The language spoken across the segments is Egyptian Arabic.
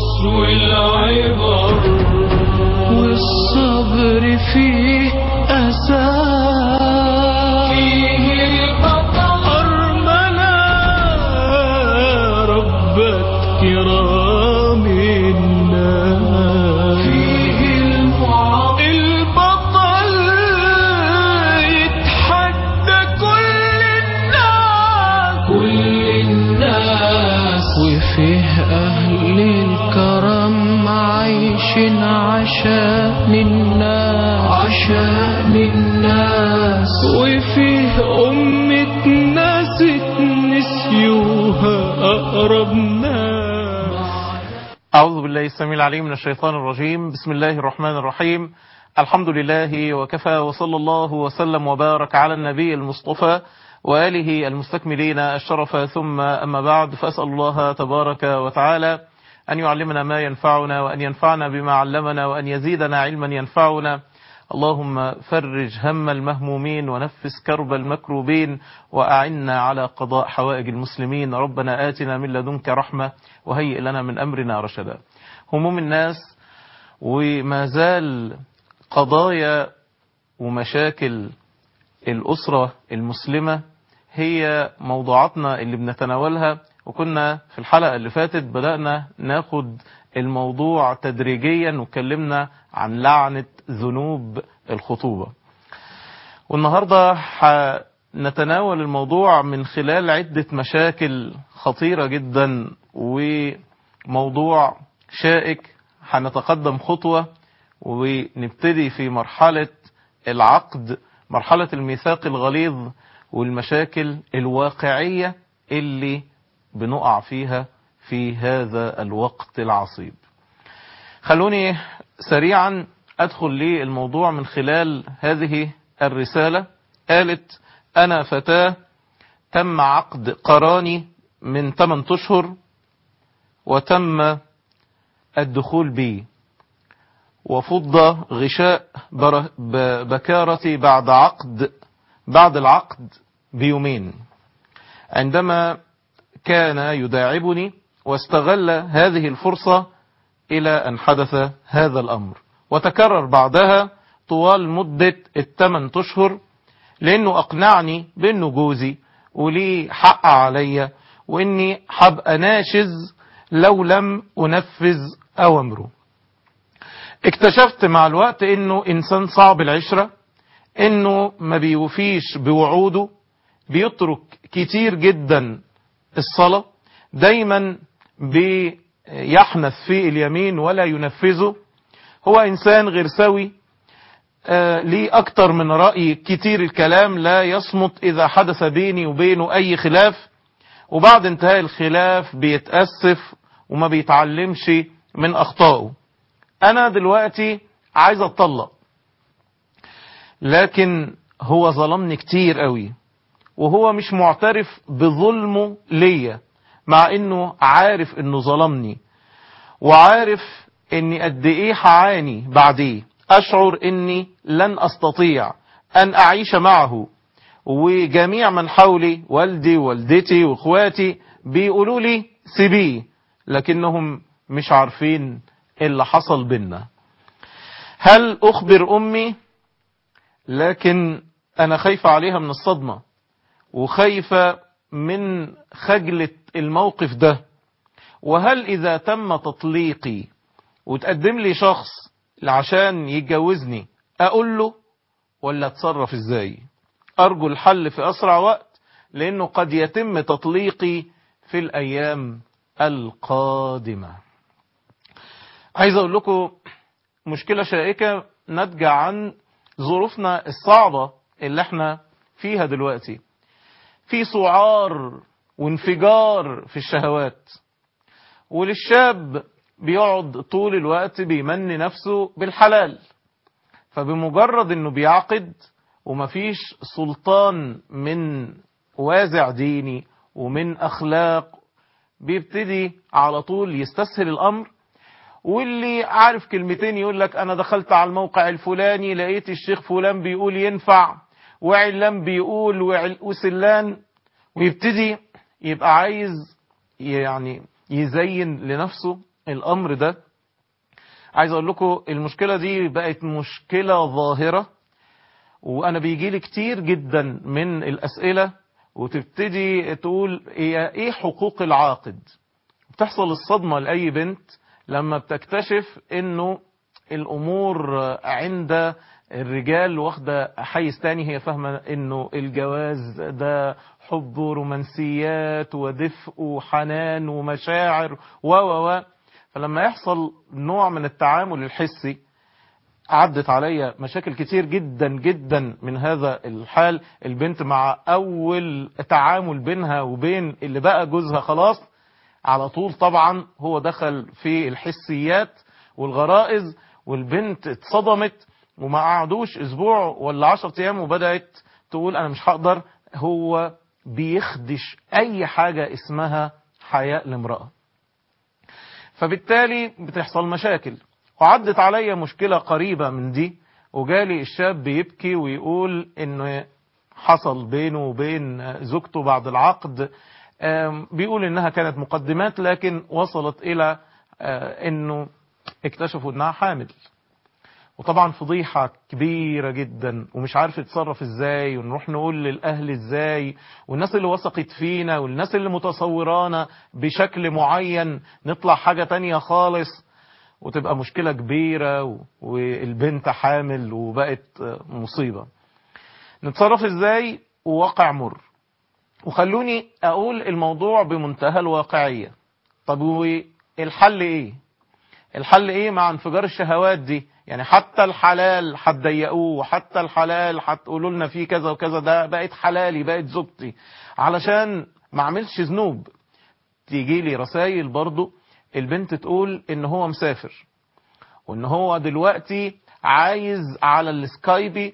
الدروس والعبر والصبر فيه أساس فيه البطل أرمنا ربت كرام الناس فيه المعطل البطل يتحدى كل الناس كل الناس وفيه أهل الكرم عايشين عشان الناس عشان الناس وفيه أمة ناس نسيوها أقرب ناس أعوذ بالله السميع العليم من الشيطان الرجيم بسم الله الرحمن الرحيم الحمد لله وكفى وصلى الله وسلم وبارك على النبي المصطفى وآله المستكملين الشرف ثم أما بعد فأسأل الله تبارك وتعالى أن يعلمنا ما ينفعنا وأن ينفعنا بما علمنا وأن يزيدنا علما ينفعنا اللهم فرج هم المهمومين ونفس كرب المكروبين وأعنا على قضاء حوائج المسلمين ربنا آتنا من لدنك رحمة وهيئ لنا من أمرنا رشدا هموم الناس وما زال قضايا ومشاكل الأسرة المسلمة هي موضوعاتنا اللي بنتناولها وكنا في الحلقة اللي فاتت بدأنا ناخد الموضوع تدريجيا وكلمنا عن لعنة ذنوب الخطوبة والنهاردة نتناول الموضوع من خلال عدة مشاكل خطيرة جدا وموضوع شائك هنتقدم خطوة ونبتدي في مرحلة العقد مرحلة الميثاق الغليظ والمشاكل الواقعية اللي بنقع فيها في هذا الوقت العصيب خلوني سريعا أدخل للموضوع من خلال هذه الرسالة قالت أنا فتاة تم عقد قراني من 8 أشهر وتم الدخول بي وفض غشاء بكارتي بعد عقد بعد العقد بيومين عندما كان يداعبني واستغل هذه الفرصة إلى أن حدث هذا الأمر وتكرر بعدها طوال مدة الثمان أشهر لأنه أقنعني بأنه جوزي وليه حق عليا وإني حبقى ناشز لو لم أنفذ أوامره اكتشفت مع الوقت انه انسان صعب العشرة انه ما بيوفيش بوعوده بيترك كتير جدا الصلاة دايما بيحنث في اليمين ولا ينفذه هو انسان غير سوي آه ليه اكتر من رأي كتير الكلام لا يصمت اذا حدث بيني وبينه اي خلاف وبعد انتهاء الخلاف بيتأسف وما بيتعلمش من اخطائه انا دلوقتي عايز اتطلق لكن هو ظلمني كتير قوي وهو مش معترف بظلمه ليا مع انه عارف انه ظلمني وعارف اني قد ايه هعاني بعديه اشعر اني لن استطيع ان اعيش معه وجميع من حولي والدي ووالدتي واخواتي بيقولوا لي سيبيه لكنهم مش عارفين اللي حصل بينا هل اخبر امي لكن انا خايفة عليها من الصدمة وخايفة من خجلة الموقف ده وهل اذا تم تطليقي وتقدم لي شخص عشان يتجوزني اقول له ولا اتصرف ازاي ارجو الحل في اسرع وقت لانه قد يتم تطليقي في الايام القادمه عايز اقول لكم مشكلة شائكة ناتجة عن ظروفنا الصعبة اللي احنا فيها دلوقتي في سعار وانفجار في الشهوات وللشاب بيقعد طول الوقت بيمني نفسه بالحلال فبمجرد انه بيعقد ومفيش سلطان من وازع ديني ومن اخلاق بيبتدي على طول يستسهل الامر واللي عارف كلمتين يقول لك انا دخلت على الموقع الفلاني لقيت الشيخ فلان بيقول ينفع وعلان بيقول وسلان ويبتدي يبقى عايز يعني يزين لنفسه الامر ده عايز اقول لكم المشكلة دي بقت مشكلة ظاهرة وانا بيجي لي كتير جدا من الاسئلة وتبتدي تقول هي ايه حقوق العاقد بتحصل الصدمة لاي بنت لما بتكتشف انه الامور عند الرجال واخدة حيز تاني هي فاهمة انه الجواز ده حب ورومانسيات ودفء وحنان ومشاعر و و و فلما يحصل نوع من التعامل الحسي عدت عليا مشاكل كتير جدا جدا من هذا الحال البنت مع اول تعامل بينها وبين اللي بقى جوزها خلاص على طول طبعا هو دخل في الحسيات والغرائز والبنت اتصدمت وما قعدوش اسبوع ولا عشر ايام وبدأت تقول انا مش هقدر هو بيخدش اي حاجة اسمها حياء لامرأة فبالتالي بتحصل مشاكل وعدت عليا مشكلة قريبة من دي وجالي الشاب بيبكي ويقول انه حصل بينه وبين زوجته بعد العقد بيقول انها كانت مقدمات لكن وصلت الى انه اكتشفوا انها حامل وطبعا فضيحة كبيرة جدا ومش عارف يتصرف ازاي ونروح نقول للأهل ازاي والناس اللي وثقت فينا والناس اللي متصورانا بشكل معين نطلع حاجة تانية خالص وتبقى مشكلة كبيرة والبنت حامل وبقت مصيبة نتصرف ازاي وواقع مر وخلوني اقول الموضوع بمنتهى الواقعية طب والحل ايه الحل ايه مع انفجار الشهوات دي يعني حتى الحلال هتضيقوه وحتى الحلال هتقولوا لنا فيه كذا وكذا ده بقت حلالي بقت زوجتي علشان ما اعملش ذنوب تيجي لي رسائل برضو البنت تقول ان هو مسافر وان هو دلوقتي عايز على السكايبي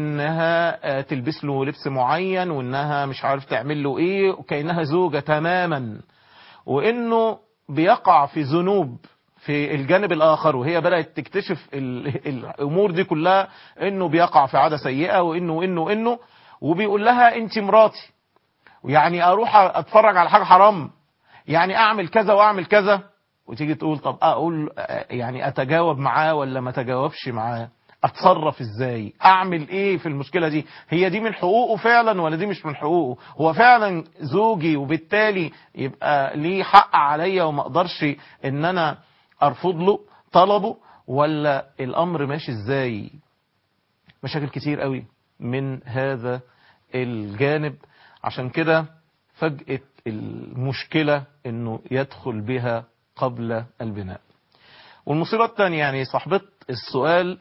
انها تلبس له لبس معين وانها مش عارف تعمل له ايه وكأنها زوجة تماما وانه بيقع في ذنوب في الجانب الاخر وهي بدأت تكتشف الامور دي كلها انه بيقع في عادة سيئة وانه وانه وانه وبيقول لها انت مراتي يعني اروح اتفرج على حاجة حرام يعني اعمل كذا واعمل كذا وتيجي تقول طب اقول يعني اتجاوب معاه ولا ما اتجاوبش معاه اتصرف ازاي اعمل ايه في المشكلة دي هي دي من حقوقه فعلا ولا دي مش من حقوقه هو فعلا زوجي وبالتالي يبقى ليه حق عليا وما اقدرش ان انا ارفض له طلبه ولا الامر ماشي ازاي مشاكل كتير قوي من هذا الجانب عشان كده فجأة المشكلة انه يدخل بها قبل البناء والمصيبة الثانية يعني صاحبة السؤال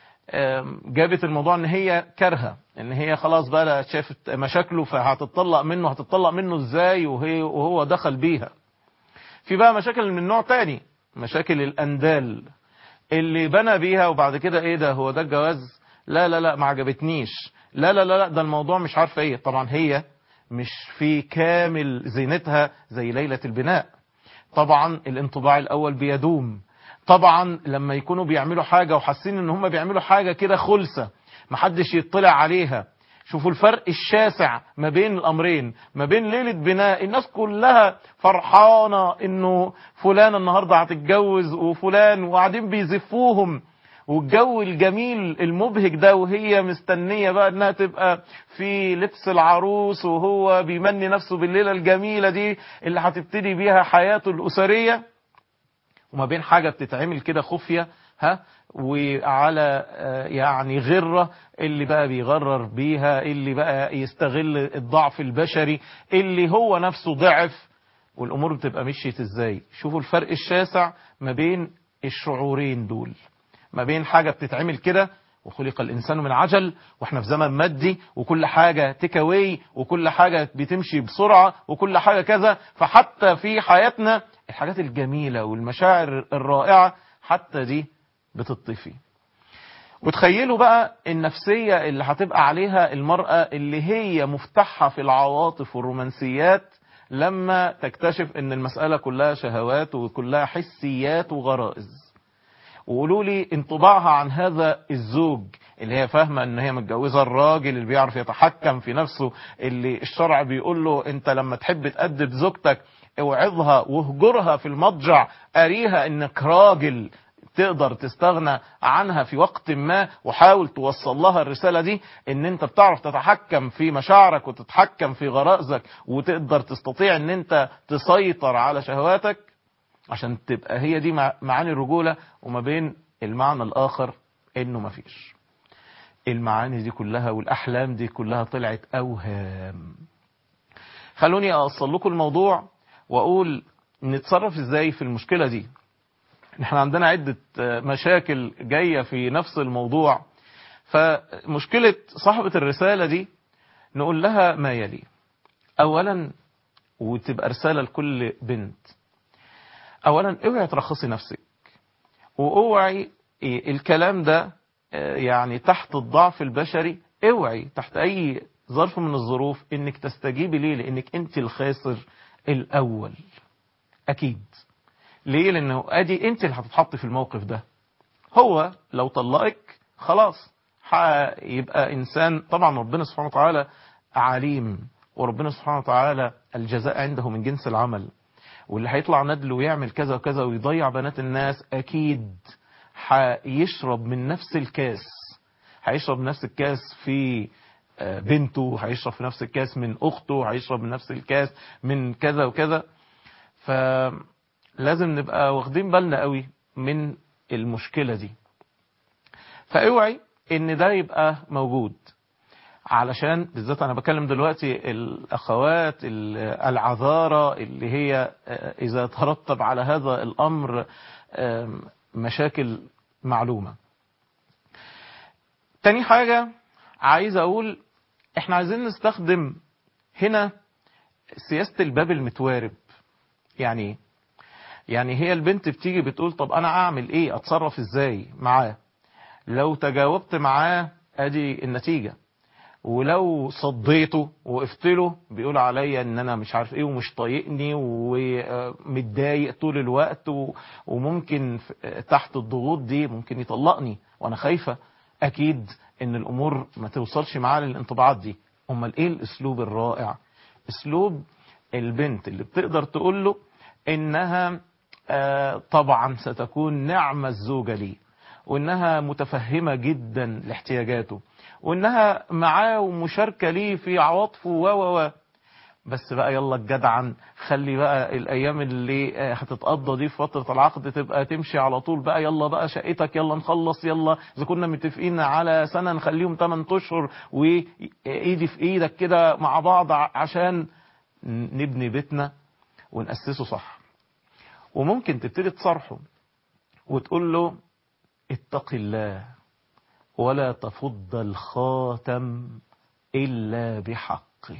جابت الموضوع ان هي كارهة ان هي خلاص بقى شافت مشاكله فهتطلق منه هتطلق منه ازاي وهي وهو دخل بيها في بقى مشاكل من نوع تاني مشاكل الاندال اللي بنى بيها وبعد كده ايه ده هو ده الجواز لا لا لا ما عجبتنيش لا لا لا لا ده الموضوع مش عارفه ايه طبعا هي مش في كامل زينتها زي ليلة البناء طبعا الانطباع الاول بيدوم طبعا لما يكونوا بيعملوا حاجة وحاسين ان هم بيعملوا حاجة كده خلصة محدش يطلع عليها شوفوا الفرق الشاسع ما بين الامرين ما بين ليلة بناء الناس كلها فرحانة انه فلان النهاردة هتتجوز وفلان وقاعدين بيزفوهم والجو الجميل المبهج ده وهي مستنية بقى انها تبقى في لبس العروس وهو بيمني نفسه بالليلة الجميلة دي اللي هتبتدي بيها حياته الأسرية وما بين حاجة بتتعمل كده خفية ها وعلى يعني غرة اللي بقى بيغرر بيها اللي بقى يستغل الضعف البشري اللي هو نفسه ضعف والأمور بتبقى مشيت ازاي شوفوا الفرق الشاسع ما بين الشعورين دول ما بين حاجة بتتعمل كده وخلق الإنسان من عجل وإحنا في زمن مادي وكل حاجة تكاوي وكل حاجة بتمشي بسرعة وكل حاجة كذا فحتى في حياتنا الحاجات الجميلة والمشاعر الرائعة حتى دي بتطفي وتخيلوا بقى النفسية اللي هتبقى عليها المرأة اللي هي مفتاحها في العواطف والرومانسيات لما تكتشف ان المسألة كلها شهوات وكلها حسيات وغرائز وقولوا لي انطباعها عن هذا الزوج اللي هي فاهمة ان هي متجوزة الراجل اللي بيعرف يتحكم في نفسه اللي الشرع بيقول له انت لما تحب تأدب زوجتك اوعظها واهجرها في المضجع اريها انك راجل تقدر تستغنى عنها في وقت ما وحاول توصل لها الرسالة دي ان انت بتعرف تتحكم في مشاعرك وتتحكم في غرائزك وتقدر تستطيع ان انت تسيطر على شهواتك عشان تبقى هي دي معاني الرجولة وما بين المعنى الاخر انه مفيش المعاني دي كلها والاحلام دي كلها طلعت اوهام خلوني اوصل لكم الموضوع واقول نتصرف ازاي في المشكلة دي احنا عندنا عدة مشاكل جاية في نفس الموضوع فمشكلة صاحبة الرسالة دي نقول لها ما يلي اولا وتبقى رسالة لكل بنت اولا اوعي ترخصي نفسك واوعي الكلام ده يعني تحت الضعف البشري اوعي تحت اي ظرف من الظروف انك تستجيبي ليه لانك انت الخاسر الاول اكيد ليه لانه ادي انت اللي هتتحط في الموقف ده هو لو طلقك خلاص يبقى انسان طبعا ربنا سبحانه وتعالى عليم وربنا سبحانه وتعالى الجزاء عنده من جنس العمل واللي هيطلع ندل ويعمل كذا وكذا ويضيع بنات الناس اكيد هيشرب من نفس الكاس هيشرب نفس الكاس في بنته هيشرب في نفس الكاس من اخته هيشرب من نفس الكاس من كذا وكذا فلازم نبقى واخدين بالنا قوي من المشكلة دي فاوعي ان ده يبقى موجود علشان بالذات انا بكلم دلوقتي الاخوات العذارة اللي هي اذا ترتب على هذا الامر مشاكل معلومة تاني حاجة عايز اقول احنا عايزين نستخدم هنا سياسة الباب المتوارب يعني يعني هي البنت بتيجي بتقول طب انا اعمل ايه اتصرف ازاي معاه لو تجاوبت معاه ادي النتيجة ولو صديته وقفت له بيقول عليا ان انا مش عارف ايه ومش طايقني ومتضايق طول الوقت وممكن تحت الضغوط دي ممكن يطلقني وانا خايفة اكيد ان الامور ما توصلش معاه للانطباعات دي امال ايه الاسلوب الرائع اسلوب البنت اللي بتقدر تقول له انها آه طبعا ستكون نعمة الزوجة لي وانها متفهمة جدا لاحتياجاته وانها معاه ومشاركة ليه في عواطفه و و و بس بقى يلا الجدعن خلي بقى الايام اللي هتتقضى دي في فترة العقد تبقى تمشي على طول بقى يلا بقى شقتك يلا نخلص يلا اذا كنا متفقين على سنة نخليهم 8 اشهر وايدي في ايدك كده مع بعض عشان نبني بيتنا ونأسسه صح وممكن تبتدي تصرحه وتقول له اتق الله ولا تفض الخاتم إلا بحقه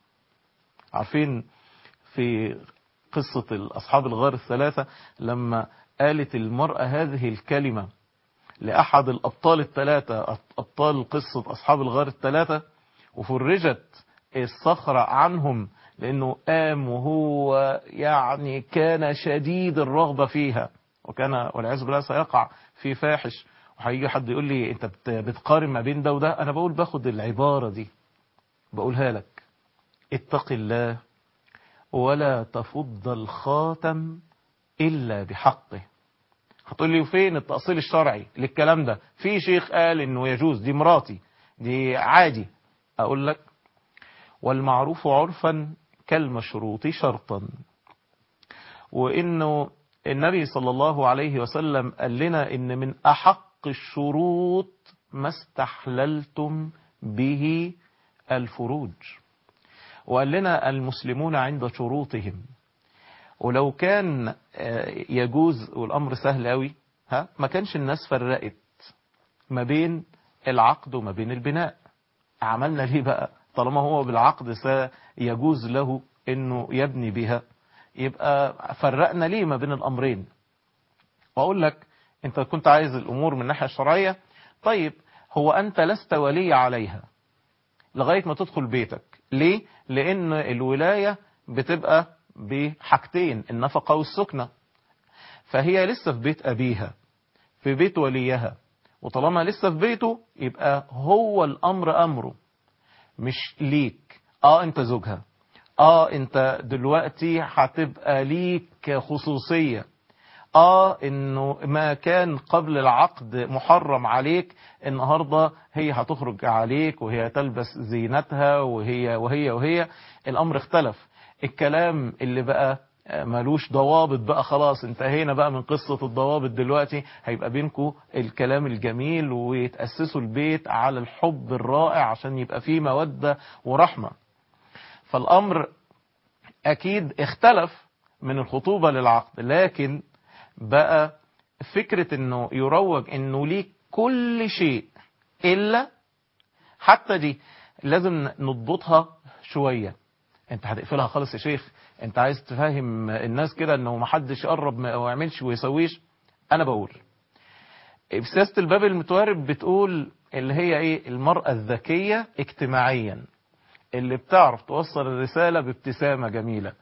عارفين في قصة أصحاب الغار الثلاثة لما قالت المرأة هذه الكلمة لأحد الأبطال الثلاثة أبطال قصة أصحاب الغار الثلاثة وفرجت الصخرة عنهم لأنه قام وهو يعني كان شديد الرغبة فيها وكان والعياذ بالله سيقع في فاحش وهيجي حد يقول لي انت بتقارن ما بين ده وده انا بقول باخد العبارة دي بقولها لك اتق الله ولا تفض الخاتم الا بحقه هتقول لي فين التأصيل الشرعي للكلام ده في شيخ قال انه يجوز دي مراتي دي عادي اقول لك والمعروف عرفا كالمشروط شرطا وانه النبي صلى الله عليه وسلم قال لنا ان من احق الشروط ما استحللتم به الفروج وقال لنا المسلمون عند شروطهم ولو كان يجوز والامر سهل قوي ها ما كانش الناس فرقت ما بين العقد وما بين البناء عملنا ليه بقى طالما هو بالعقد سيجوز له انه يبني بها يبقى فرقنا ليه ما بين الامرين واقول لك انت كنت عايز الامور من الناحيه الشرعيه طيب هو انت لست ولي عليها لغايه ما تدخل بيتك ليه لان الولايه بتبقى بحاجتين النفقه والسكنه فهي لسه في بيت ابيها في بيت وليها وطالما لسه في بيته يبقى هو الامر امره مش ليك اه انت زوجها اه انت دلوقتي هتبقى ليك خصوصية اه انه ما كان قبل العقد محرم عليك النهاردة هي هتخرج عليك وهي تلبس زينتها وهي وهي وهي الامر اختلف الكلام اللي بقى ملوش ضوابط بقى خلاص انتهينا بقى من قصة الضوابط دلوقتي هيبقى بينكم الكلام الجميل ويتأسسوا البيت على الحب الرائع عشان يبقى فيه مودة ورحمة فالأمر أكيد اختلف من الخطوبة للعقد لكن بقى فكرة انه يروج انه ليك كل شيء الا حتى دي لازم نضبطها شوية انت هتقفلها خالص يا شيخ انت عايز تفهم الناس كده انه محدش يقرب ما يعملش ويسويش انا بقول سياسة الباب المتوارب بتقول اللي هي ايه المرأة الذكية اجتماعيا اللي بتعرف توصل الرسالة بابتسامة جميلة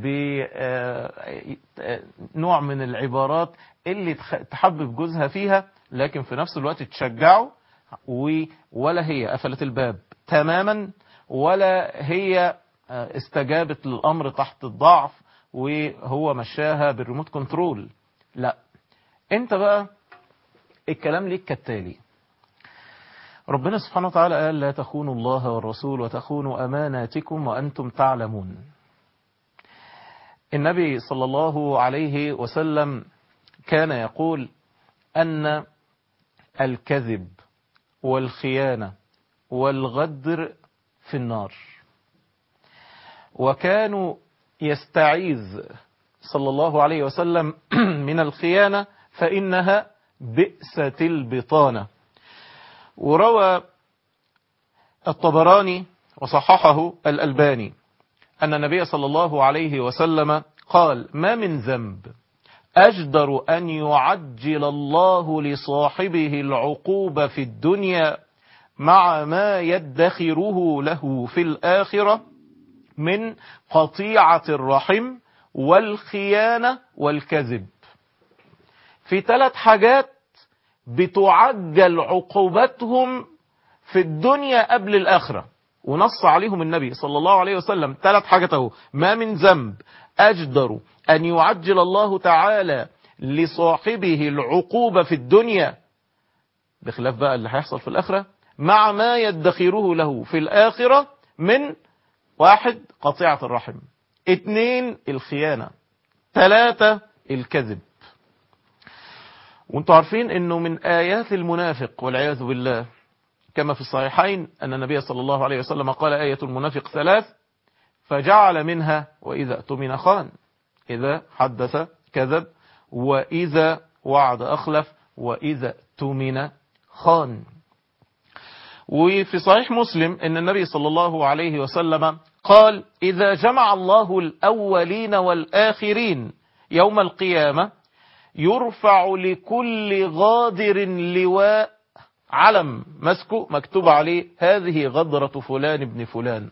بنوع من العبارات اللي تحبب جوزها فيها لكن في نفس الوقت تشجعه ولا هي قفلت الباب تماما ولا هي استجابت للأمر تحت الضعف وهو مشاها بالريموت كنترول لا انت بقى الكلام ليك كالتالي ربنا سبحانه وتعالى قال لا تخونوا الله والرسول وتخونوا أماناتكم وأنتم تعلمون النبي صلى الله عليه وسلم كان يقول أن الكذب والخيانة والغدر في النار وكانوا يستعيذ صلى الله عليه وسلم من الخيانة فإنها بئسة البطانة وروى الطبراني وصححه الألباني أن النبي صلى الله عليه وسلم قال ما من ذنب أجدر أن يعجل الله لصاحبه العقوبة في الدنيا مع ما يدخره له في الآخرة من قطيعة الرحم والخيانة والكذب في ثلاث حاجات بتعجل عقوبتهم في الدنيا قبل الآخرة ونص عليهم النبي صلى الله عليه وسلم ثلاث حاجات اهو ما من ذنب أجدر أن يعجل الله تعالى لصاحبه العقوبة في الدنيا بخلاف بقى اللي هيحصل في الآخرة مع ما يدخره له في الآخرة من واحد قطيعة الرحم اتنين الخيانة ثلاثة الكذب وانتم عارفين انه من آيات المنافق والعياذ بالله كما في الصحيحين أن النبي صلى الله عليه وسلم قال آية المنافق ثلاث فجعل منها وإذا اؤتمن خان إذا حدث كذب وإذا وعد أخلف وإذا اؤتمن خان وفي صحيح مسلم أن النبي صلى الله عليه وسلم قال إذا جمع الله الأولين والآخرين يوم القيامة يرفع لكل غادر لواء علم مسكه مكتوب عليه هذه غدرة فلان ابن فلان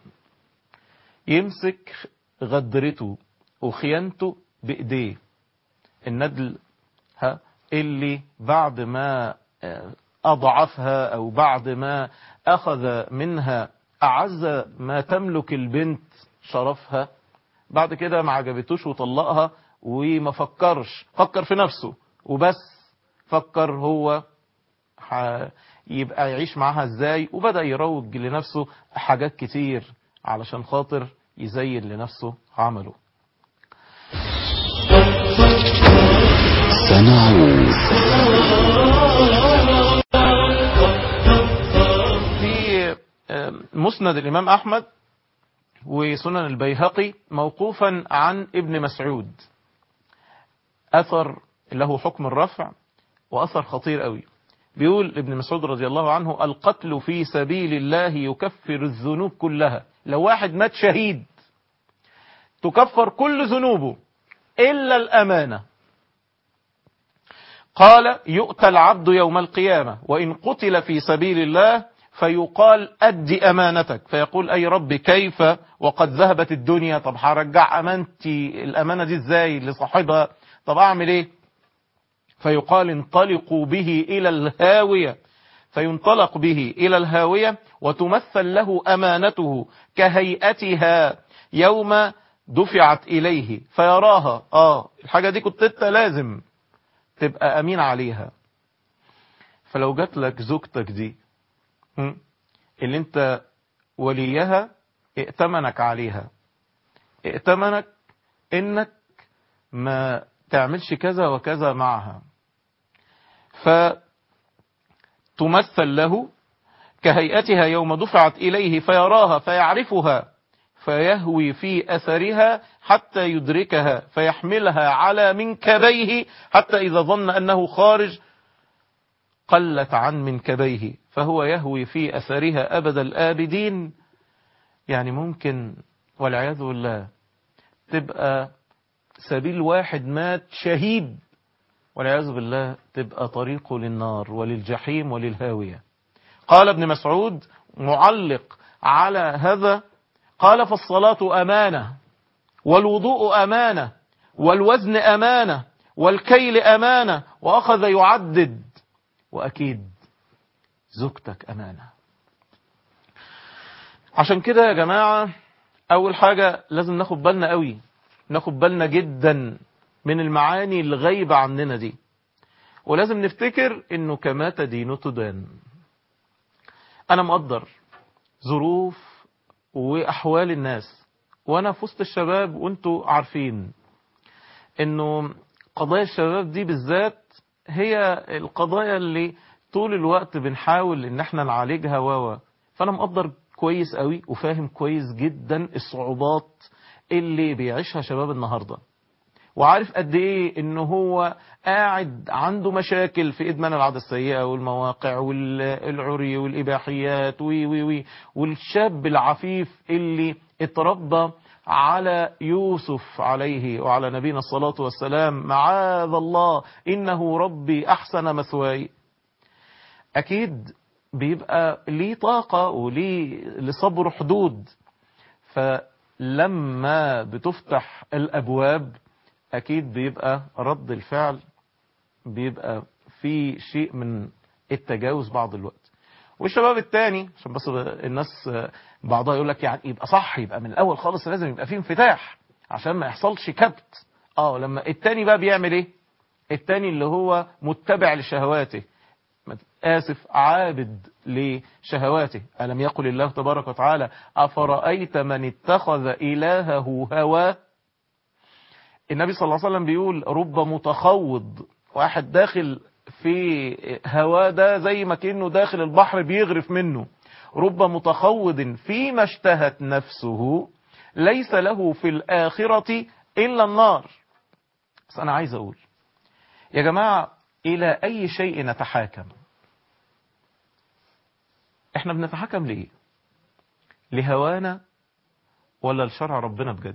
يمسك غدرته وخيانته بإيديه الندل ها اللي بعد ما أضعفها أو بعد ما أخذ منها أعز ما تملك البنت شرفها بعد كده ما عجبتوش وطلقها وما فكرش فكر في نفسه وبس فكر هو يبقى يعيش معاها ازاي وبدأ يروج لنفسه حاجات كتير علشان خاطر يزين لنفسه عمله سنعود في مسند الإمام أحمد وسنن البيهقي موقوفا عن ابن مسعود أثر له حكم الرفع وأثر خطير قوي بيقول ابن مسعود رضي الله عنه القتل في سبيل الله يكفر الذنوب كلها لو واحد مات شهيد تكفر كل ذنوبه إلا الأمانة قال يؤتى العبد يوم القيامة وإن قتل في سبيل الله فيقال أد أمانتك فيقول أي رب كيف وقد ذهبت الدنيا طب هرجع أمانتي الأمانة دي ازاي لصاحبها طب أعمل إيه فيقال انطلقوا به إلى الهاوية فينطلق به إلى الهاوية وتمثل له أمانته كهيئتها يوم دفعت إليه فيراها آه الحاجة دي كنت انت لازم تبقى أمين عليها فلو جات لك زوجتك دي م? اللي انت وليها ائتمنك عليها ائتمنك انك ما تعملش كذا وكذا معها فتمثل له كهيئتها يوم دفعت إليه فيراها فيعرفها فيهوي في أثرها حتى يدركها فيحملها على منكبيه حتى إذا ظن أنه خارج قلت عن منكبيه فهو يهوي في أثرها أبد الآبدين يعني ممكن والعياذ بالله تبقى سبيل واحد مات شهيد والعياذ بالله تبقى طريقه للنار وللجحيم وللهاوية قال ابن مسعود معلق على هذا قال فالصلاة أمانة والوضوء أمانة والوزن أمانة والكيل أمانة وأخذ يعدد وأكيد زوجتك أمانة عشان كده يا جماعة أول حاجة لازم ناخد بالنا قوي ناخد بالنا جدا من المعاني اللي غايبة عننا دي ولازم نفتكر انه كما تدين تدان انا مقدر ظروف واحوال الناس وانا في وسط الشباب وانتوا عارفين انه قضايا الشباب دي بالذات هي القضايا اللي طول الوقت بنحاول ان احنا نعالجها واوا فانا مقدر كويس قوي وفاهم كويس جدا الصعوبات اللي بيعيشها شباب النهارده وعارف قد ايه ان هو قاعد عنده مشاكل في ادمان العادة السيئة والمواقع والعري والاباحيات وي وي وي والشاب العفيف اللي اتربى على يوسف عليه وعلى نبينا الصلاة والسلام معاذ الله انه ربي احسن مثواي اكيد بيبقى ليه طاقة وليه لصبر حدود فلما بتفتح الابواب اكيد بيبقى رد الفعل بيبقى في شيء من التجاوز بعض الوقت والشباب التاني عشان بس الناس بعضها يقول لك يعني يبقى صح يبقى من الاول خالص لازم يبقى فيه انفتاح عشان ما يحصلش كبت اه لما التاني بقى بيعمل ايه التاني اللي هو متبع لشهواته آسف عابد لشهواته ألم يقل الله تبارك وتعالى أفرأيت من اتخذ إلهه هواه النبي صلى الله عليه وسلم بيقول رب متخوض واحد داخل في هواه ده زي ما كأنه داخل البحر بيغرف منه رب متخوض فيما اشتهت نفسه ليس له في الآخرة إلا النار بس أنا عايز أقول يا جماعة إلى أي شيء نتحاكم احنا بنتحكم ليه لهوانا ولا لشرع ربنا بجد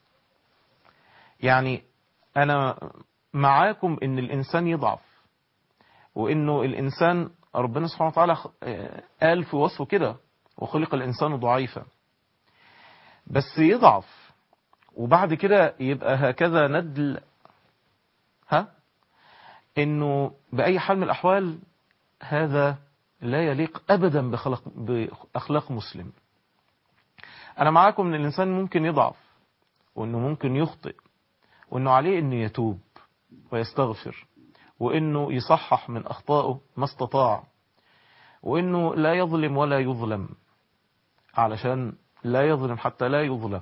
يعني انا معاكم ان الانسان يضعف وانه الانسان ربنا سبحانه وتعالى قال في وصفه كده وخلق الانسان ضعيفا بس يضعف وبعد كده يبقى هكذا ندل ها انه باي حال من الاحوال هذا لا يليق ابدا بخلق باخلاق مسلم انا معاكم ان الانسان ممكن يضعف وانه ممكن يخطئ وانه عليه انه يتوب ويستغفر وانه يصحح من اخطائه ما استطاع وانه لا يظلم ولا يظلم علشان لا يظلم حتى لا يظلم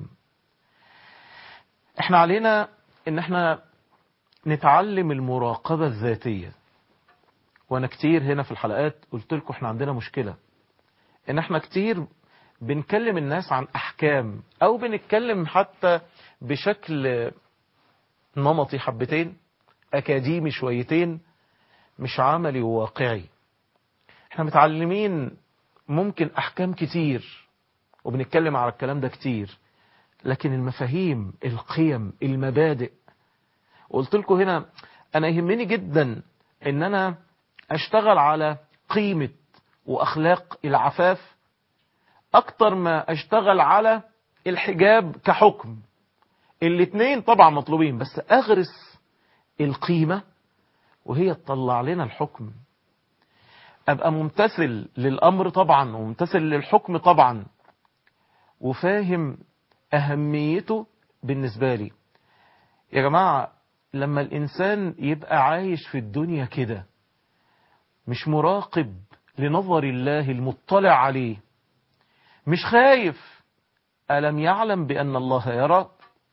احنا علينا ان احنا نتعلم المراقبة الذاتية وانا كتير هنا في الحلقات قلت لكم احنا عندنا مشكلة ان احنا كتير بنكلم الناس عن احكام او بنتكلم حتى بشكل نمطي حبتين اكاديمي شويتين مش عملي وواقعي احنا متعلمين ممكن احكام كتير وبنتكلم على الكلام ده كتير لكن المفاهيم القيم المبادئ قلت لكم هنا انا يهمني جدا ان انا اشتغل على قيمة واخلاق العفاف اكتر ما اشتغل على الحجاب كحكم الاتنين طبعا مطلوبين بس اغرس القيمة وهي تطلع لنا الحكم ابقى ممتثل للامر طبعا وممتثل للحكم طبعا وفاهم أهميته بالنسبة لي يا جماعة لما الإنسان يبقى عايش في الدنيا كده مش مراقب لنظر الله المطلع عليه مش خايف ألم يعلم بأن الله يرى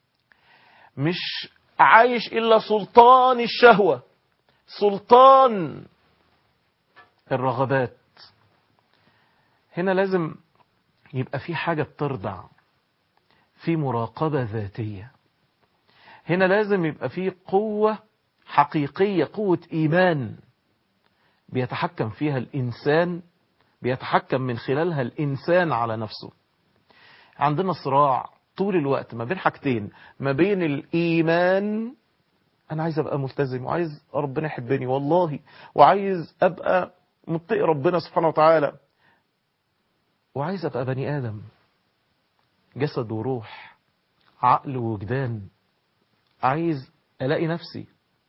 مش عايش إلا سلطان الشهوة سلطان الرغبات هنا لازم يبقى في حاجة بترضع في مراقبة ذاتية هنا لازم يبقى في قوة حقيقية قوة إيمان بيتحكم فيها الإنسان بيتحكم من خلالها الإنسان على نفسه عندنا صراع طول الوقت ما بين حاجتين ما بين الإيمان أنا عايز أبقى ملتزم وعايز ربنا يحبني والله وعايز أبقى متقي ربنا سبحانه وتعالى وعايز أبقى بني آدم جسد وروح عقل ووجدان عايز ألاقي نفسي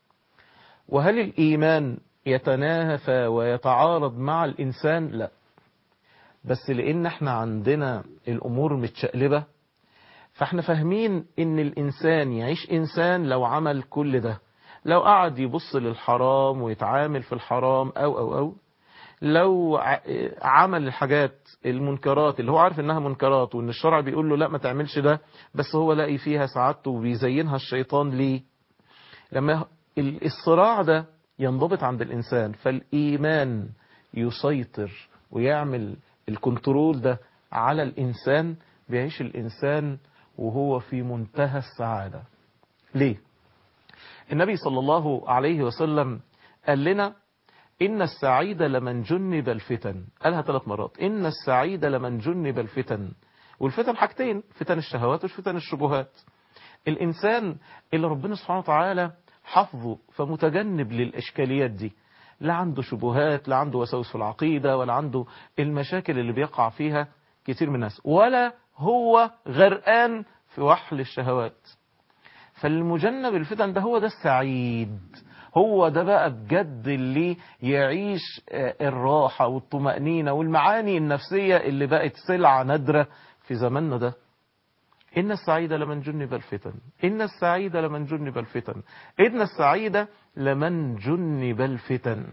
وهل الإيمان يتنافى ويتعارض مع الإنسان لا بس لأن احنا عندنا الأمور متشقلبة فاحنا فاهمين ان الإنسان يعيش إنسان لو عمل كل ده لو قعد يبص للحرام ويتعامل في الحرام أو أو أو لو عمل الحاجات المنكرات اللي هو عارف انها منكرات وان الشرع بيقول له لا ما تعملش ده بس هو لاقي فيها سعادته وبيزينها الشيطان ليه لما الصراع ده ينضبط عند الإنسان فالإيمان يسيطر ويعمل الكنترول ده على الإنسان بيعيش الإنسان وهو في منتهى السعادة ليه؟ النبي صلى الله عليه وسلم قال لنا إن السعيد لمن جنب الفتن قالها ثلاث مرات إن السعيد لمن جنب الفتن والفتن حاجتين فتن الشهوات وفتن الشبهات الإنسان اللي ربنا سبحانه وتعالى حفظه فمتجنب للإشكاليات دي لا عنده شبهات لا عنده وسوس في العقيدة ولا عنده المشاكل اللي بيقع فيها كتير من الناس ولا هو غرقان في وحل الشهوات فالمجنب الفتن ده هو ده السعيد هو ده بقى بجد اللي يعيش الراحة والطمأنينة والمعاني النفسية اللي بقت سلعة نادرة في زماننا ده إن السعيد لمن جنب الفتن إن السعيد لمن جنب الفتن إن السعيد لمن جنب الفتن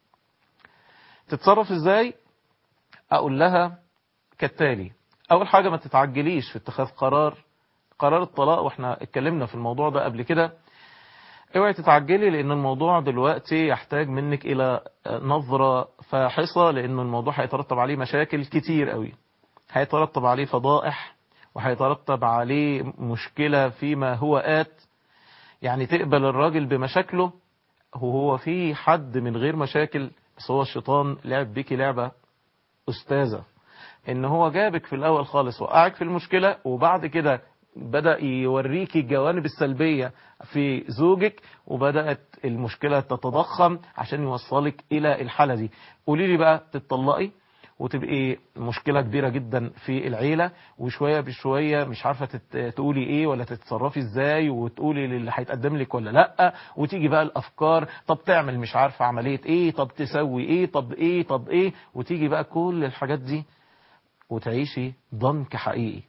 تتصرف إزاي أقول لها كالتالي أول حاجة ما تتعجليش في اتخاذ قرار قرار الطلاق واحنا اتكلمنا في الموضوع ده قبل كده اوعي تتعجلي لان الموضوع دلوقتي يحتاج منك الى نظرة فاحصة لان الموضوع هيترتب عليه مشاكل كتير قوي هيترتب عليه فضائح وهيترتب عليه مشكلة فيما هو آت يعني تقبل الراجل بمشاكله وهو في حد من غير مشاكل بس هو الشيطان لعب بيكي لعبة أستاذة إن هو جابك في الأول خالص وقعك في المشكلة وبعد كده بدأ يوريكي الجوانب السلبية في زوجك وبدأت المشكلة تتضخم عشان يوصلك إلى الحالة دي قولي لي بقى تتطلقي وتبقي مشكلة كبيرة جدا في العيلة وشوية بشوية مش عارفة تقولي ايه ولا تتصرفي ازاي وتقولي للي هيتقدم لك ولا لا وتيجي بقى الافكار طب تعمل مش عارفة عملية ايه طب تسوي ايه طب ايه طب ايه وتيجي بقى كل الحاجات دي وتعيشي ضنك حقيقي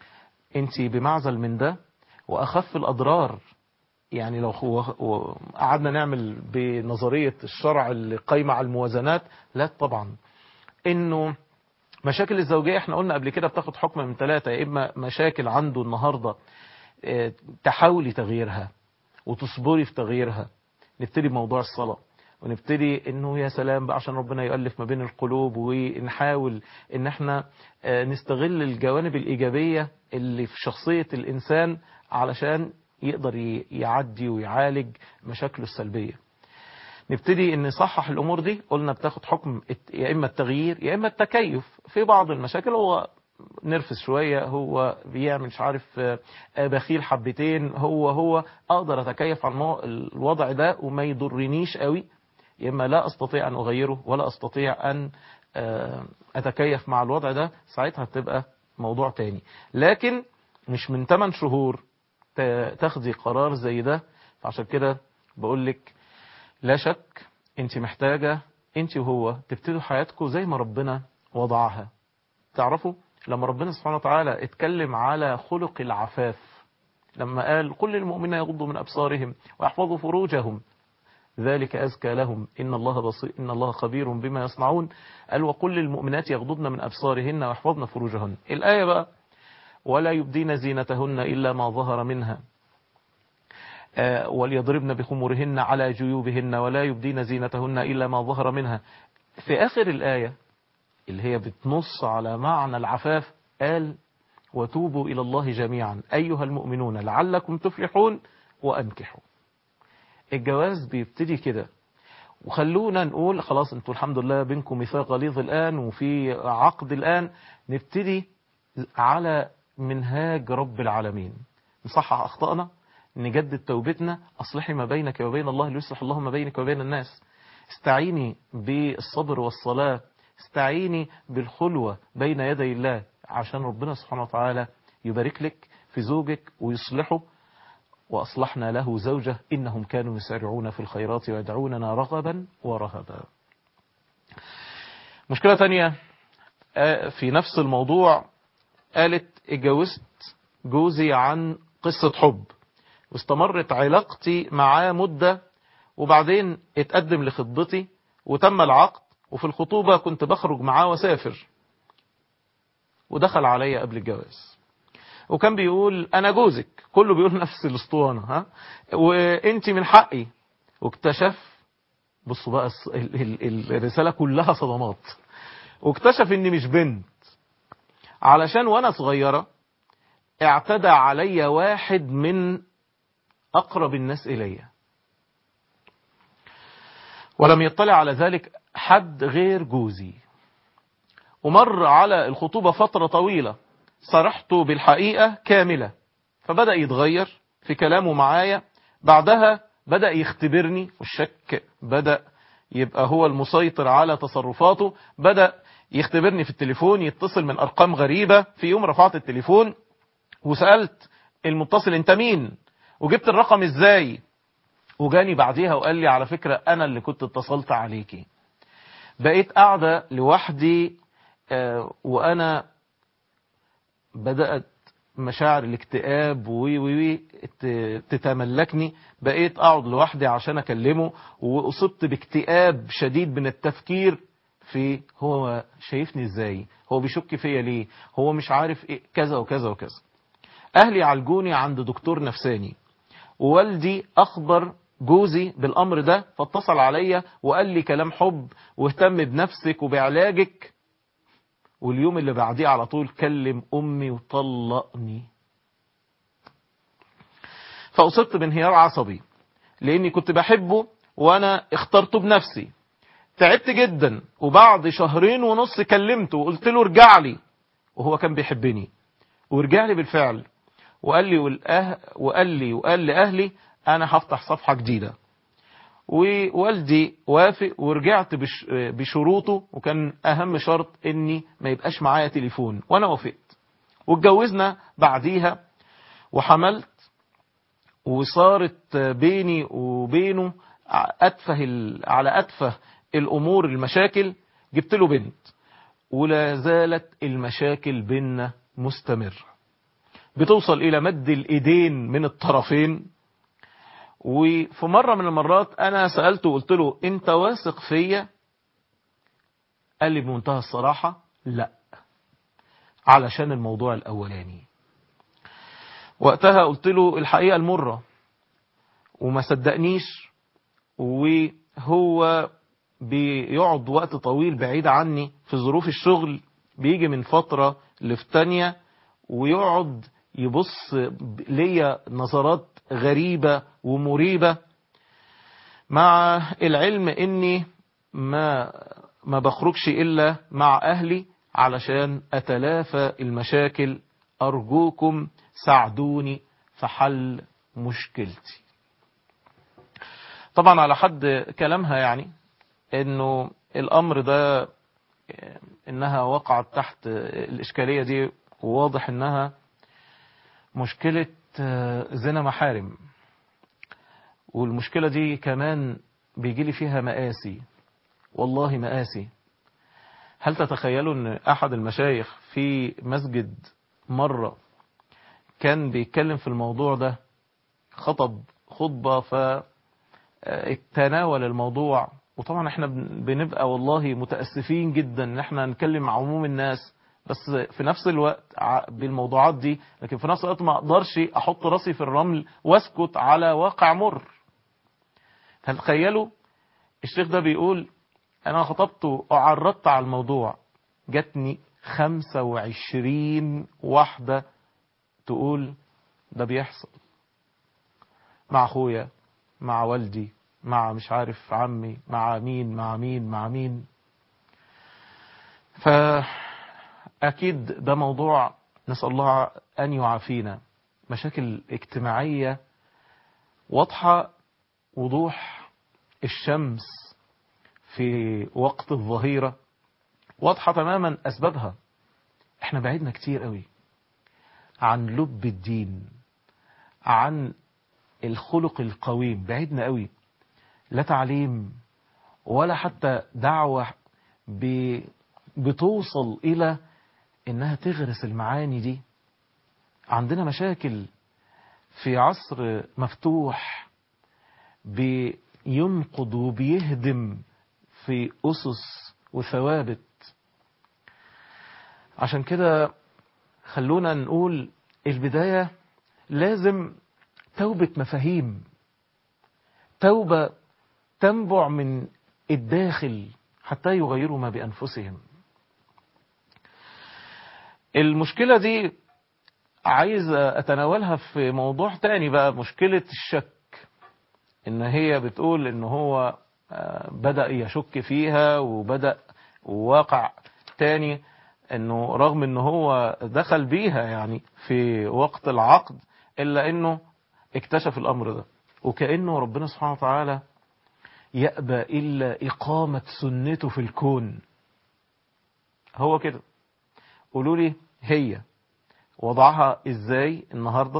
انت بمعزل من ده واخف الاضرار يعني لو قعدنا نعمل بنظرية الشرع اللي قايمة على الموازنات لا طبعا انه مشاكل الزوجية احنا قلنا قبل كده بتاخد حكم من ثلاثة يا اما مشاكل عنده النهاردة اه تحاولي تغييرها وتصبري في تغييرها نبتدي بموضوع الصلاة ونبتدي انه يا سلام بقى عشان ربنا يؤلف ما بين القلوب ونحاول ان احنا اه نستغل الجوانب الايجابية اللي في شخصية الانسان علشان يقدر يعدي ويعالج مشاكله السلبية نبتدي ان نصحح الامور دي قلنا بتاخد حكم يا اما التغيير يا اما التكيف في بعض المشاكل هو نرفز شوية هو بيعمل مش عارف بخيل حبتين هو هو اقدر اتكيف على الوضع ده وما يضرنيش قوي يا اما لا استطيع ان اغيره ولا استطيع ان اتكيف مع الوضع ده ساعتها تبقى موضوع تاني لكن مش من 8 شهور تاخدي قرار زي ده فعشان كده بقول لك لا شك انت محتاجة انت وهو تبتدوا حياتكم زي ما ربنا وضعها تعرفوا لما ربنا سبحانه وتعالى اتكلم على خلق العفاف لما قال كل المؤمنين يغضوا من أبصارهم ويحفظوا فروجهم ذلك أزكى لهم إن الله بصير إن الله خبير بما يصنعون قال وقل للمؤمنات يغضضن من أبصارهن ويحفظن فروجهن الآية بقى ولا يبدين زينتهن إلا ما ظهر منها آه، وليضربن بخمرهن على جيوبهن ولا يبدين زينتهن إلا ما ظهر منها في آخر الآية اللي هي بتنص على معنى العفاف قال وتوبوا إلى الله جميعا أيها المؤمنون لعلكم تفلحون وأنكحوا الجواز بيبتدي كده وخلونا نقول خلاص انتوا الحمد لله بينكم ميثاق غليظ الآن وفي عقد الآن نبتدي على منهاج رب العالمين نصحح أخطأنا نجدد توبتنا أصلحي ما بينك وبين الله ليصلح الله ما بينك وبين الناس استعيني بالصبر والصلاة استعيني بالخلوة بين يدي الله عشان ربنا سبحانه وتعالى يبارك لك في زوجك ويصلحه وأصلحنا له زوجة إنهم كانوا يسارعون في الخيرات ويدعوننا رغبا ورهبا مشكلة تانية آه، في نفس الموضوع قالت اتجوزت جوزي عن قصة حب واستمرت علاقتي معاه مدة وبعدين اتقدم لخطبتي وتم العقد وفي الخطوبة كنت بخرج معاه وسافر ودخل عليا قبل الجواز وكان بيقول انا جوزك كله بيقول نفس الاسطوانه ها وانت من حقي واكتشف بصوا بقى الص- ال- ال- الرساله كلها صدمات واكتشف اني مش بنت علشان وانا صغيره اعتدى علي واحد من اقرب الناس الي ولم يطلع على ذلك حد غير جوزي ومر على الخطوبة فترة طويلة صرحت بالحقيقة كاملة فبدأ يتغير في كلامه معايا بعدها بدأ يختبرني والشك بدأ يبقى هو المسيطر على تصرفاته بدأ يختبرني في التليفون يتصل من أرقام غريبة في يوم رفعت التليفون وسألت المتصل انت مين وجبت الرقم ازاي وجاني بعديها وقال لي على فكرة أنا اللي كنت اتصلت عليكي بقيت قاعدة لوحدي آه، وأنا بدأت مشاعر الاكتئاب وي وي وي ت- تتملكني بقيت أقعد لوحدي عشان أكلمه وأصبت باكتئاب شديد من التفكير في هو شايفني ازاي هو بيشك فيا ليه هو مش عارف إيه كذا وكذا وكذا أهلي عالجوني عند دكتور نفساني ووالدي أخبر جوزي بالأمر ده فاتصل عليا وقال لي كلام حب واهتم بنفسك وبعلاجك واليوم اللي بعديه على طول كلم أمي وطلقني فأصبت بانهيار عصبي لأني كنت بحبه وأنا اخترته بنفسي تعبت جدا وبعد شهرين ونص كلمته وقلت له ارجع لي وهو كان بيحبني ورجع لي بالفعل وقال لي والأه وقال لي وقال لأهلي أنا هفتح صفحة جديدة ووالدي وافق ورجعت بش بشروطه وكان أهم شرط إني ما يبقاش معايا تليفون وأنا وافقت واتجوزنا بعديها وحملت وصارت بيني وبينه أتفه ال- على أتفه الأمور المشاكل جبت له بنت ولا زالت المشاكل بيننا مستمرة بتوصل إلى مد الإيدين من الطرفين وفي مرة من المرات أنا سألته وقلت له أنت واثق فيا قال لي بمنتهى الصراحة لا علشان الموضوع الأولاني وقتها قلت له الحقيقة المرة وما صدقنيش وهو بيقعد وقت طويل بعيد عني في ظروف الشغل بيجي من فترة لفي تانية ويقعد يبص ليا نظرات غريبة ومريبة مع العلم اني ما ما بخرجش الا مع اهلي علشان اتلافى المشاكل ارجوكم ساعدوني في حل مشكلتي طبعا على حد كلامها يعني انه الامر ده انها وقعت تحت الاشكالية دي وواضح انها مشكلة زنا محارم والمشكلة دي كمان بيجيلي فيها مآسي والله مآسي هل تتخيلوا ان احد المشايخ في مسجد مرة كان بيتكلم في الموضوع ده خطب خطبة فتناول الموضوع وطبعا احنا بنبقى والله متأسفين جدا ان احنا نتكلم عن عموم الناس بس في نفس الوقت بالموضوعات دي لكن في نفس الوقت ما اقدرش احط راسي في الرمل واسكت على واقع مر تخيلوا الشيخ ده بيقول انا خطبت وعرضت على الموضوع جاتني 25 واحدة تقول ده بيحصل مع اخويا مع والدي مع مش عارف عمي مع مين مع مين مع مين فأكيد ده موضوع نسأل الله أن يعافينا مشاكل اجتماعية واضحة وضوح الشمس في وقت الظهيرة واضحة تماما أسبابها احنا بعيدنا كتير قوي عن لب الدين عن الخلق القويم بعيدنا قوي لا تعليم ولا حتى دعوة بتوصل إلى إنها تغرس المعاني دي عندنا مشاكل في عصر مفتوح بينقض وبيهدم في أسس وثوابت عشان كده خلونا نقول البداية لازم توبة مفاهيم توبة تنبع من الداخل حتى يغيروا ما بأنفسهم المشكلة دي عايز أتناولها في موضوع تاني بقى مشكلة الشك إن هي بتقول إن هو بدأ يشك فيها وبدأ واقع تاني إنه رغم إن هو دخل بيها يعني في وقت العقد إلا إنه اكتشف الأمر ده وكأنه ربنا سبحانه وتعالى يأبى إلا إقامة سنته في الكون هو كده قولوا لي هي وضعها إزاي النهاردة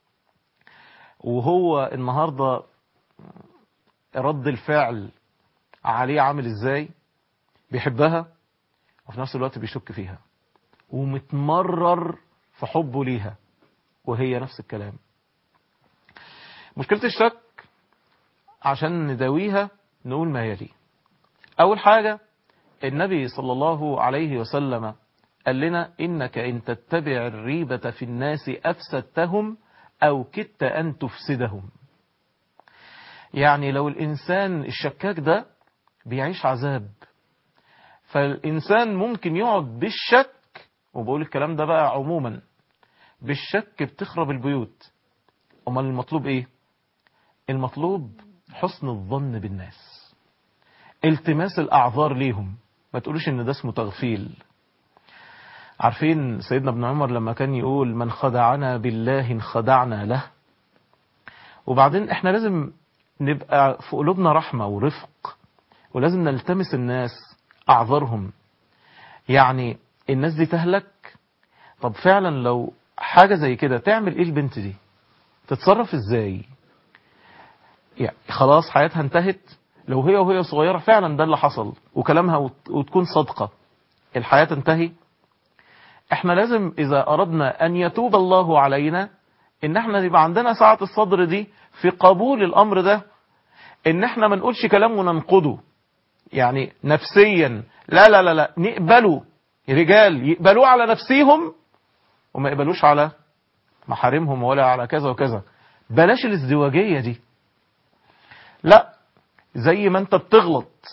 وهو النهاردة رد الفعل عليه عامل إزاي بيحبها وفي نفس الوقت بيشك فيها ومتمرر في حبه ليها وهي نفس الكلام مشكلة الشك عشان نداويها نقول ما يلي أول حاجة النبي صلى الله عليه وسلم قال لنا إنك إن تتبع الريبة في الناس أفسدتهم أو كدت أن تفسدهم يعني لو الإنسان الشكاك ده بيعيش عذاب فالإنسان ممكن يقعد بالشك وبقول الكلام ده بقى عموما بالشك بتخرب البيوت أمال المطلوب إيه المطلوب حسن الظن بالناس التماس الأعذار ليهم ما تقولوش إن ده اسمه تغفيل عارفين سيدنا ابن عمر لما كان يقول من خدعنا بالله خدعنا له وبعدين احنا لازم نبقى في قلوبنا رحمة ورفق ولازم نلتمس الناس أعذارهم يعني الناس دي تهلك طب فعلا لو حاجة زي كده تعمل ايه البنت دي تتصرف ازاي يعني خلاص حياتها انتهت لو هي وهي صغيرة فعلا ده اللي حصل وكلامها وتكون صادقة الحياة تنتهي احنا لازم اذا اردنا ان يتوب الله علينا ان احنا يبقى عندنا ساعة الصدر دي في قبول الامر ده ان احنا ما نقولش كلام وننقده يعني نفسيا لا لا لا لا نقبله رجال يقبلوه على نفسيهم وما يقبلوش على محارمهم ولا على كذا وكذا بلاش الازدواجية دي لا زي ما انت بتغلط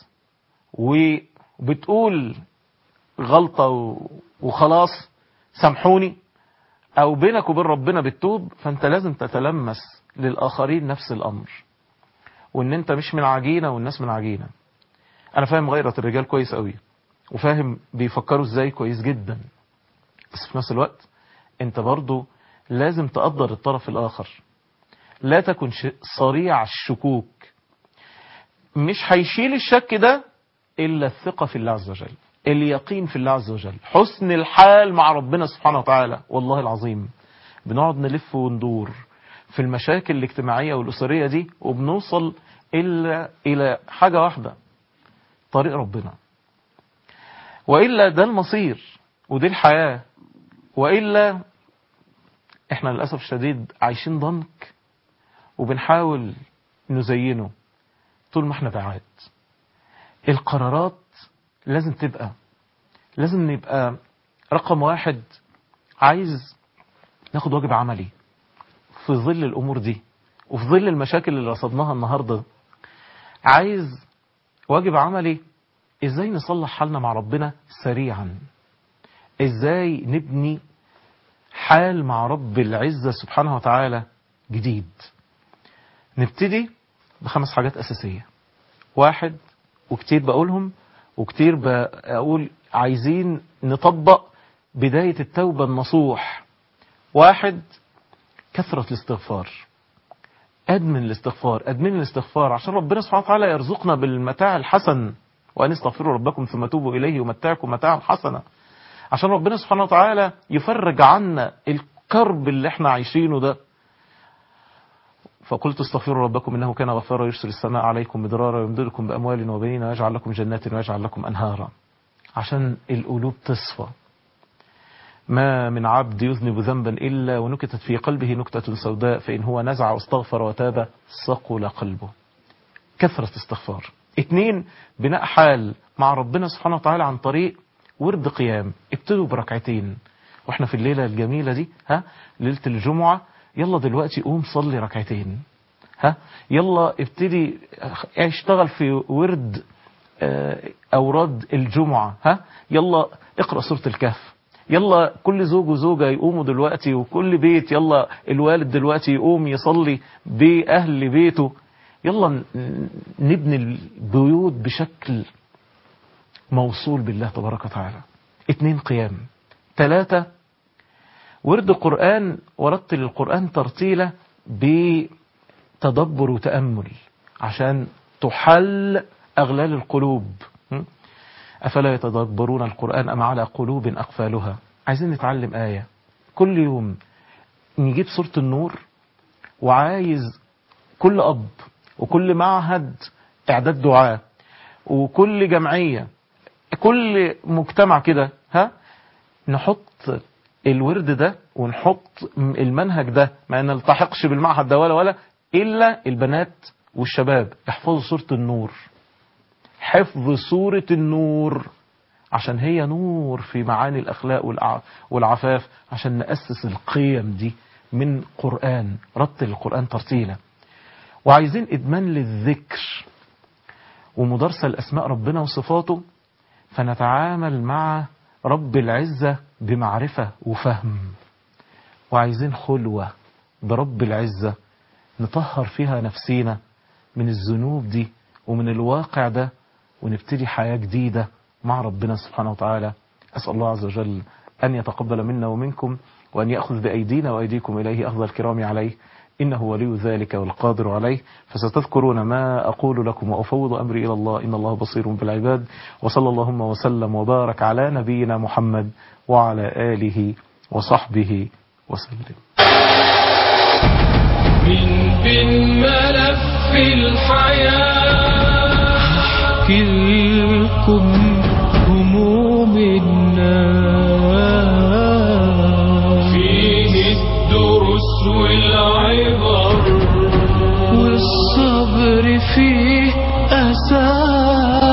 وبتقول غلطة وخلاص سامحوني او بينك وبين ربنا بتتوب فانت لازم تتلمس للآخرين نفس الأمر وان انت مش من عجينة والناس من عجينة انا فاهم غيرة الرجال كويس قوي وفاهم بيفكروا ازاي كويس جدا بس في نفس الوقت انت برضو لازم تقدر الطرف الاخر لا تكن صريع الشكوك مش هيشيل الشك ده الا الثقة في الله عز وجل اليقين في الله عز وجل حسن الحال مع ربنا سبحانه وتعالى والله العظيم بنقعد نلف وندور في المشاكل الاجتماعية والأسرية دي وبنوصل إلا إلى حاجة واحدة طريق ربنا وإلا ده المصير ودي الحياة وإلا احنا للأسف الشديد عايشين ضنك وبنحاول نزينه طول ما احنا بعاد القرارات لازم تبقى لازم نبقى رقم واحد عايز ناخد واجب عملي في ظل الأمور دي وفي ظل المشاكل اللي رصدناها النهاردة عايز واجب عملي ازاي نصلح حالنا مع ربنا سريعا ازاي نبني حال مع رب العزة سبحانه وتعالى جديد نبتدي بخمس حاجات أساسية واحد وكتير بقولهم وكتير بقول عايزين نطبق بداية التوبة النصوح واحد كثرة الاستغفار أدمن الاستغفار أدمن الاستغفار عشان ربنا سبحانه وتعالى يرزقنا بالمتاع الحسن وأن استغفروا ربكم ثم توبوا إليه يمتعكم متاعا حسنا عشان ربنا سبحانه وتعالى يفرج عنا الكرب اللي احنا عايشينه ده فقلت استغفروا ربكم انه كان غفارا يرسل السماء عليكم مدرارا ويمددكم باموال وبنين ويجعل لكم جنات ويجعل لكم انهارا عشان القلوب تصفى ما من عبد يذنب ذنبا الا ونكتت في قلبه نكته سوداء فان هو نزع واستغفر وتاب صقل قلبه كثره استغفار اتنين بناء حال مع ربنا سبحانه وتعالى عن طريق ورد قيام ابتدوا بركعتين واحنا في الليله الجميله دي ها ليله الجمعه يلا دلوقتي قوم صلي ركعتين ها يلا ابتدي اشتغل في ورد اه اوراد الجمعه ها يلا اقرا سوره الكهف يلا كل زوج وزوجه يقوموا دلوقتي وكل بيت يلا الوالد دلوقتي يقوم يصلي باهل بيته يلا نبني البيوت بشكل موصول بالله تبارك وتعالى اتنين قيام ثلاثة ورد القرآن ورتل القرآن ترتيلة بتدبر وتأمل عشان تحل أغلال القلوب أفلا يتدبرون القرآن أم على قلوب أقفالها عايزين نتعلم آية كل يوم نجيب سورة النور وعايز كل أب وكل معهد إعداد دعاء وكل جمعية كل مجتمع كده ها نحط الورد ده ونحط المنهج ده ما نلتحقش بالمعهد ده ولا ولا إلا البنات والشباب يحفظوا سورة النور حفظ سورة النور عشان هي نور في معاني الأخلاق والعفاف عشان نأسس القيم دي من قرآن رتل القرآن ترتيلا وعايزين إدمان للذكر ومدارسة لأسماء ربنا وصفاته فنتعامل مع رب العزة بمعرفة وفهم وعايزين خلوة برب العزة نطهر فيها نفسينا من الذنوب دي ومن الواقع ده ونبتدي حياة جديدة مع ربنا سبحانه وتعالى أسأل الله عز وجل أن يتقبل منا ومنكم وأن يأخذ بأيدينا وأيديكم إليه أخذ الكرام عليه إنه ولي ذلك والقادر عليه فستذكرون ما أقول لكم وأفوض أمري إلى الله إن الله بصير بالعباد وصلى اللهم وسلم وبارك على نبينا محمد وعلى آله وصحبه وسلم من بين ملف الحياة احكي لكم هموم الناس فيه الدروس والعبر والصبر فيه أساس